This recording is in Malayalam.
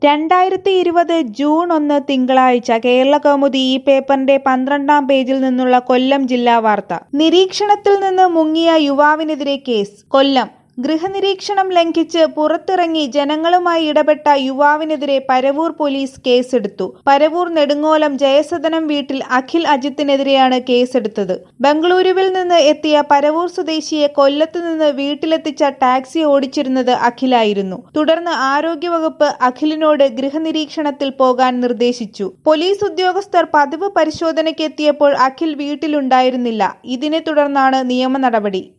രണ്ടായിരത്തി ഇരുപത് ജൂൺ ഒന്ന് തിങ്കളാഴ്ച കേരളകൗമുദി ഈ പേപ്പറിന്റെ പന്ത്രണ്ടാം പേജിൽ നിന്നുള്ള കൊല്ലം ജില്ലാ വാർത്ത നിരീക്ഷണത്തിൽ നിന്ന് മുങ്ങിയ യുവാവിനെതിരെ കേസ് കൊല്ലം ഗൃഹനിരീക്ഷണം ലംഘിച്ച് പുറത്തിറങ്ങി ജനങ്ങളുമായി ഇടപെട്ട യുവാവിനെതിരെ പരവൂർ പോലീസ് കേസെടുത്തു പരവൂർ നെടുങ്ങോലം ജയസദനം വീട്ടിൽ അഖിൽ അജിത്തിനെതിരെയാണ് കേസെടുത്തത് ബംഗളൂരുവിൽ നിന്ന് എത്തിയ പരവൂർ സ്വദേശിയെ കൊല്ലത്ത് നിന്ന് വീട്ടിലെത്തിച്ച ടാക്സി ഓടിച്ചിരുന്നത് അഖിലായിരുന്നു തുടർന്ന് ആരോഗ്യവകുപ്പ് അഖിലിനോട് ഗൃഹനിരീക്ഷണത്തിൽ പോകാൻ നിർദ്ദേശിച്ചു പോലീസ് ഉദ്യോഗസ്ഥർ പതിവ് പരിശോധനയ്ക്ക് എത്തിയപ്പോൾ അഖിൽ വീട്ടിലുണ്ടായിരുന്നില്ല ഇതിനെ തുടർന്നാണ് നിയമ നടപടി